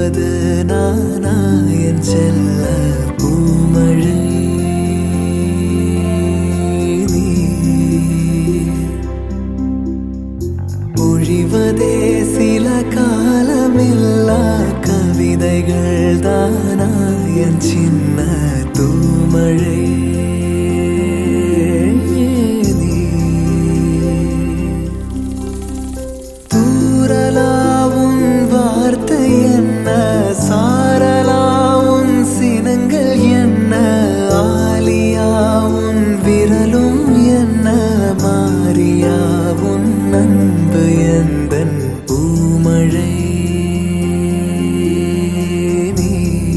விழுவது நானா என் செல்ல பூமழை நீ பொழிவதே சில காலமில்லா கவிதைகள் தானா என் சின்ன தூமழை நீ தூரலாவும் வார்த்தை என்ன சாரலாவும் சினங்கள் என்ன ஆலியாவும் விரலும் என்ன மாரியாவும் அன்பு எந்தன் பூமழை நீ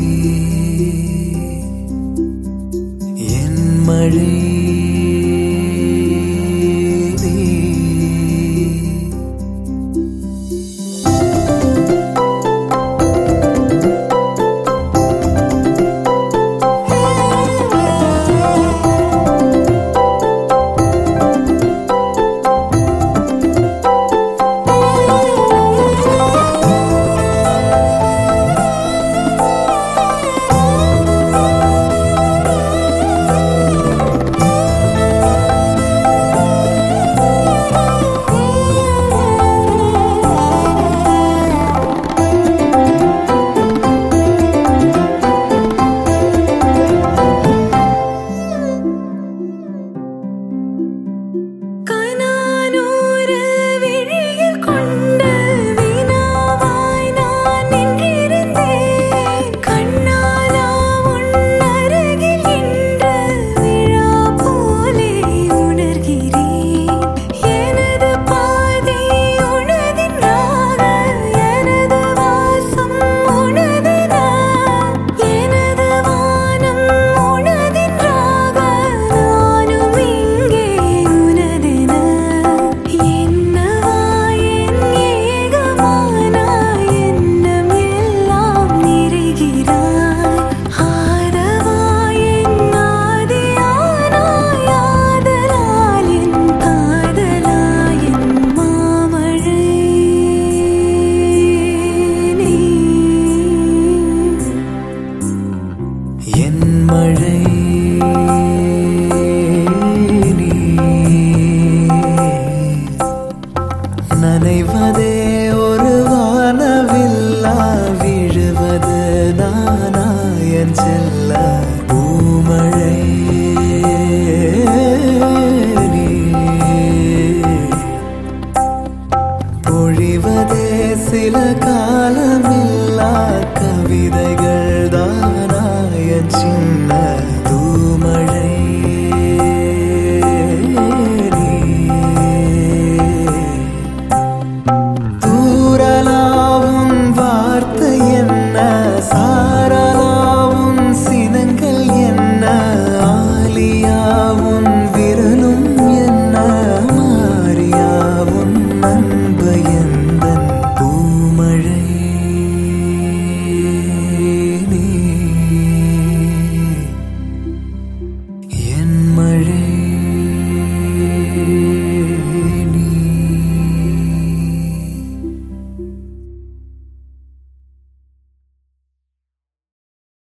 என் மழை நீ கனானூறு விழியில் கொண்ட வினாவாய் நான் நின்றிருந்தேன் கண்ணாலா உன் அருகில் இன்று விழா போலே உணர்கிறேன் எனது பாதை உனதின் ராக எனது வாசம் உனதின எனது வானம் உனதின் ராக நானும் இங்கே உனதென என்னவாய் என் ஏகமானாய் எண்ணம் எல்லாம் நிறைகிறாய் ஆதவாய் என் ஆதியானாய் ஆதலால் என் காதலாய் என் மாமழை நீ என் மழை நீ. நனைவதே ஒரு வானவில்லா விழுவது நானா என் செல்ல